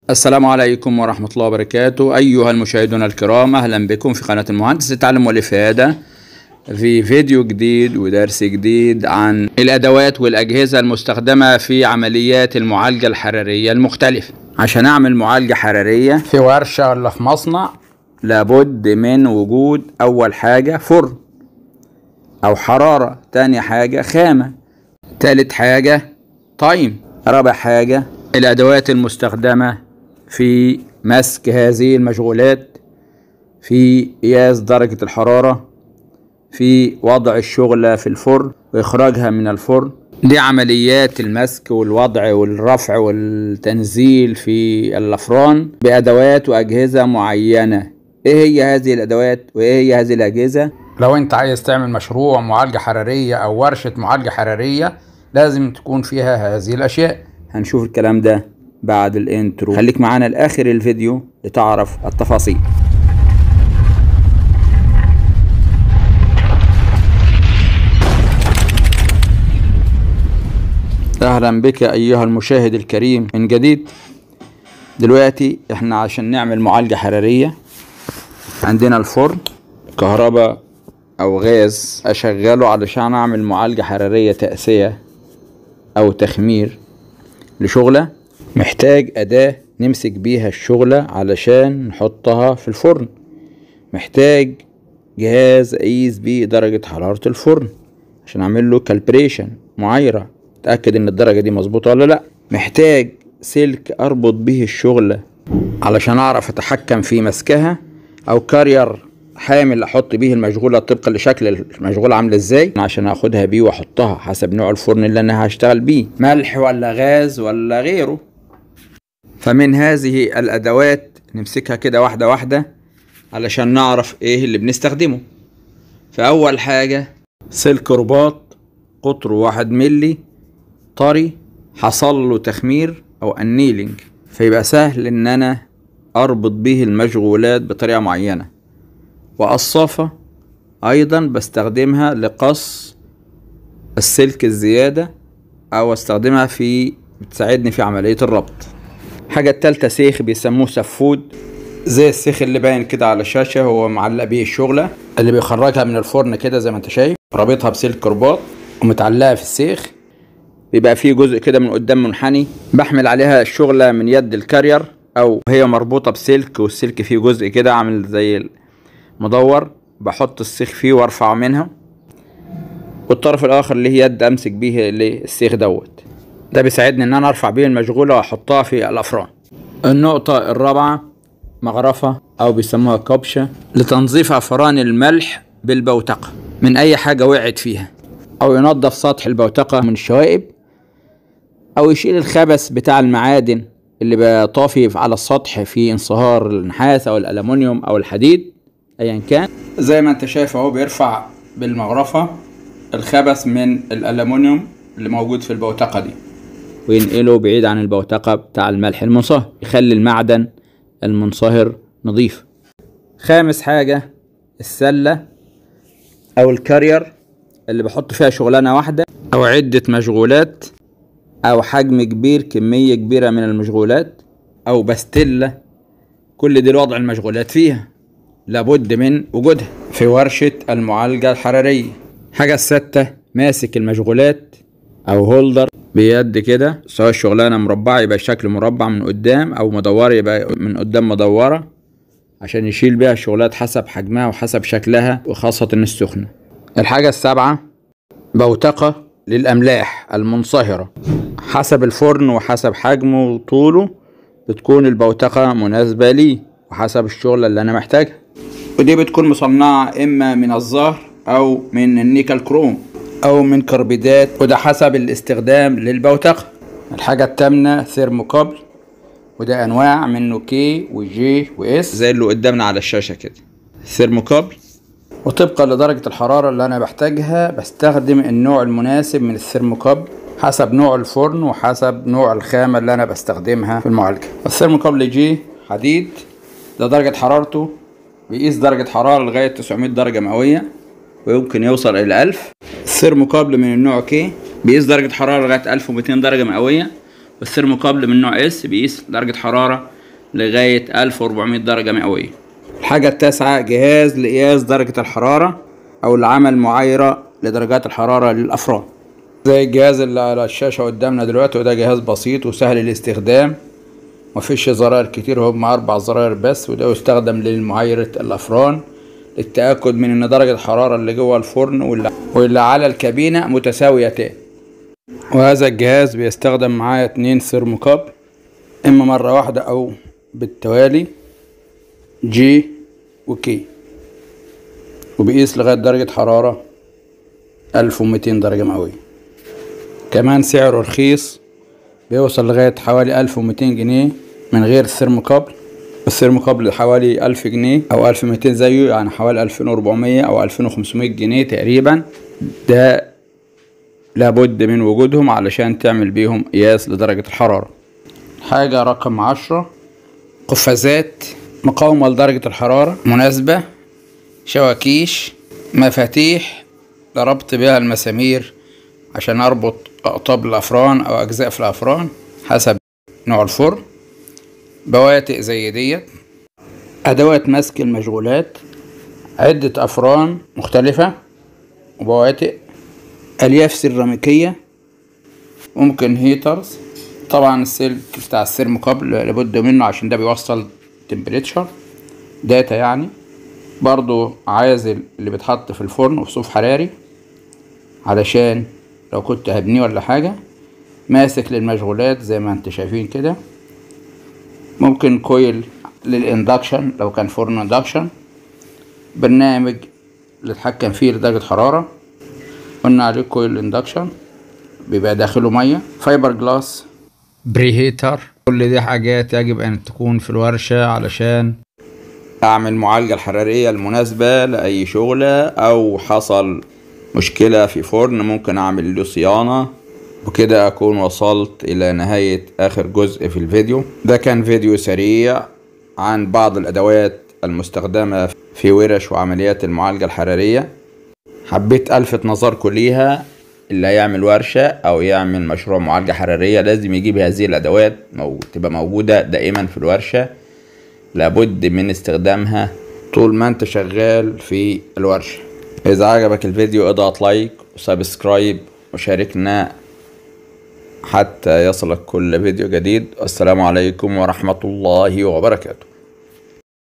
السلام عليكم ورحمة الله وبركاته أيها المشاهدون الكرام أهلا بكم في قناة المهندس التعلم والإفادة في فيديو جديد ودرس جديد عن الأدوات والأجهزة المستخدمة في عمليات المعالجة الحرارية المختلفة عشان أعمل معالجة حرارية في ورشة ولا في مصنع لابد من وجود أول حاجة فرن أو حرارة تاني حاجة خامة تالت حاجة تايم رابع حاجة الأدوات المستخدمة في مسك هذه المشغولات في قياس درجة الحرارة في وضع الشغلة في الفرن وإخراجها من الفرن دي عمليات المسك والوضع والرفع والتنزيل في الأفران بأدوات وأجهزة معينة إيه هي هذه الأدوات وإيه هي هذه الأجهزة لو انت عايز تعمل مشروع معالجة حرارية او ورشة معالجة حرارية لازم تكون فيها هذه الاشياء هنشوف الكلام ده بعد الانترو خليك معانا لاخر الفيديو لتعرف التفاصيل اهلا بك ايها المشاهد الكريم من جديد دلوقتي احنا عشان نعمل معالجة حرارية عندنا الفرن كهرباء او غاز اشغله علشان اعمل معالجة حرارية تأسية او تخمير لشغلة محتاج اداة نمسك بيها الشغلة علشان نحطها في الفرن محتاج جهاز اقيس بيه درجة حرارة الفرن عشان اعمل له كالبريشن معايرة اتأكد ان الدرجة دي مظبوطة ولا لا محتاج سلك اربط به الشغلة علشان اعرف اتحكم في مسكها او كارير حامل احط بيه المشغوله طبقا لشكل المشغوله عامله ازاي عشان اخدها بيه واحطها حسب نوع الفرن اللي انا هشتغل بيه ملح ولا غاز ولا غيره فمن هذه الادوات نمسكها كده واحده واحده علشان نعرف ايه اللي بنستخدمه فاول حاجه سلك رباط قطره واحد ملي طري حصل له تخمير او انيلنج فيبقى سهل ان انا اربط به المشغولات بطريقه معينه وقصافة أيضا بستخدمها لقص السلك الزيادة أو استخدمها في بتساعدني في عملية الربط حاجة التالتة سيخ بيسموه سفود زي السيخ اللي باين كده على الشاشة هو معلق بيه الشغلة اللي بيخرجها من الفرن كده زي ما انت شايف رابطها بسلك رباط ومتعلقة في السيخ بيبقى فيه جزء كده من قدام منحني بحمل عليها الشغلة من يد الكارير أو هي مربوطة بسلك والسلك فيه جزء كده عامل زي مدور بحط السيخ فيه وارفعه منها والطرف الاخر اللي هي يد امسك بيه السيخ دوت ده بيساعدني ان انا ارفع بيه المشغولة واحطها في الافران النقطة الرابعة مغرفة او بيسموها كبشة لتنظيف افران الملح بالبوتقة من اي حاجة وقعت فيها او ينظف سطح البوتقة من الشوائب او يشيل الخبث بتاع المعادن اللي بقى طافي على السطح في انصهار النحاس او الالومنيوم او الحديد ايا كان زي ما انت شايف اهو بيرفع بالمغرفة الخبث من الالومنيوم اللي موجود في البوتقة دي وينقله بعيد عن البوتقة بتاع الملح المنصهر يخلي المعدن المنصهر نظيف خامس حاجة السلة او الكارير اللي بحط فيها شغلانة واحدة او عدة مشغولات او حجم كبير كمية كبيرة من المشغولات او بستلة كل دي وضع المشغولات فيها لابد من وجودها في ورشة المعالجة الحرارية حاجة الستة ماسك المشغولات أو هولدر بيد كده سواء الشغلانة مربعة يبقى الشكل مربع من قدام أو مدورة يبقى من قدام مدورة عشان يشيل بيها الشغلات حسب حجمها وحسب شكلها وخاصة السخنة الحاجة السابعة بوتقة للأملاح المنصهرة حسب الفرن وحسب حجمه وطوله بتكون البوتقة مناسبة ليه وحسب الشغلة اللي أنا محتاجها ودي بتكون مصنعة إما من الزهر أو من النيكل كروم أو من كربيدات وده حسب الاستخدام للبوتقة الحاجة التامنة ثيرموكابل وده أنواع منه كي وجي وإس زي اللي قدامنا على الشاشة كده ثيرموكابل وطبقا لدرجة الحرارة اللي أنا بحتاجها بستخدم النوع المناسب من الثيرموكابل حسب نوع الفرن وحسب نوع الخامة اللي أنا بستخدمها في المعالجة الثيرموكابل جي حديد ده درجة حرارته بيقيس درجة حرارة لغاية 900 درجة مئوية ويمكن يوصل إلى 1000 الثيرموكابل من النوع كي بيقيس درجة حرارة لغاية 1200 درجة مئوية والثيرموكابل من نوع اس بيقيس درجة حرارة لغاية 1400 درجة مئوية الحاجة التاسعة جهاز لقياس درجة الحرارة أو لعمل معايرة لدرجات الحرارة للأفراد زي الجهاز اللي على الشاشة قدامنا دلوقتي وده جهاز بسيط وسهل الاستخدام مفيش زراير كتير هو مع أربع زراير بس وده يستخدم لمعايرة الأفران للتأكد من إن درجة الحرارة اللي جوه الفرن واللي, واللي على الكابينة متساويتان وهذا الجهاز بيستخدم معاه اتنين ثيرموكاب إما مرة واحدة أو بالتوالي جي وكي وبيقيس لغاية درجة حرارة ألف ومتين درجة مئوية كمان سعره رخيص بيوصل لغاية حوالي ألف ومتين جنيه من غير الثيرموكابل الثيرموكابل حوالي ألف جنيه أو ألف ميتين زيه يعني حوالي ألفين وربعمية أو ألفين وخمسمية جنيه تقريبا ده لابد من وجودهم علشان تعمل بيهم قياس لدرجة الحرارة حاجة رقم عشرة قفازات مقاومة لدرجة الحرارة مناسبة شواكيش مفاتيح ضربت بها المسامير عشان أربط أقطاب الأفران أو أجزاء في الأفران حسب نوع الفرن بواتق زي ديت أدوات مسك المشغولات عدة أفران مختلفة وبواتق ألياف سيراميكية ممكن هيترز طبعا السلك بتاع الثيرموكابل لابد منه عشان ده بيوصل تمبريتشر داتا يعني برضو عازل اللي بيتحط في الفرن وصوف حراري علشان لو كنت هبنيه ولا حاجة ماسك للمشغولات زي ما انت شايفين كده ممكن كويل للاندكشن لو كان فرن اندكشن برنامج اللي اتحكم فيه لدرجة حرارة قلنا عليه كويل اندكشن بيبقى داخله مية فايبر جلاس بريهيتر كل دي حاجات يجب ان تكون في الورشة علشان اعمل معالجة الحرارية المناسبة لأي شغلة او حصل مشكلة في فرن ممكن اعمل له صيانة وكده اكون وصلت الى نهاية اخر جزء في الفيديو ده كان فيديو سريع عن بعض الادوات المستخدمة في ورش وعمليات المعالجة الحرارية حبيت الفت نظركم ليها اللي هيعمل ورشة او يعمل مشروع معالجة حرارية لازم يجيب هذه الادوات مو... تبقى موجودة دائما في الورشة لابد من استخدامها طول ما انت شغال في الورشة اذا عجبك الفيديو اضغط لايك وسبسكرايب وشاركنا حتى يصلك كل فيديو جديد والسلام عليكم ورحمة الله وبركاته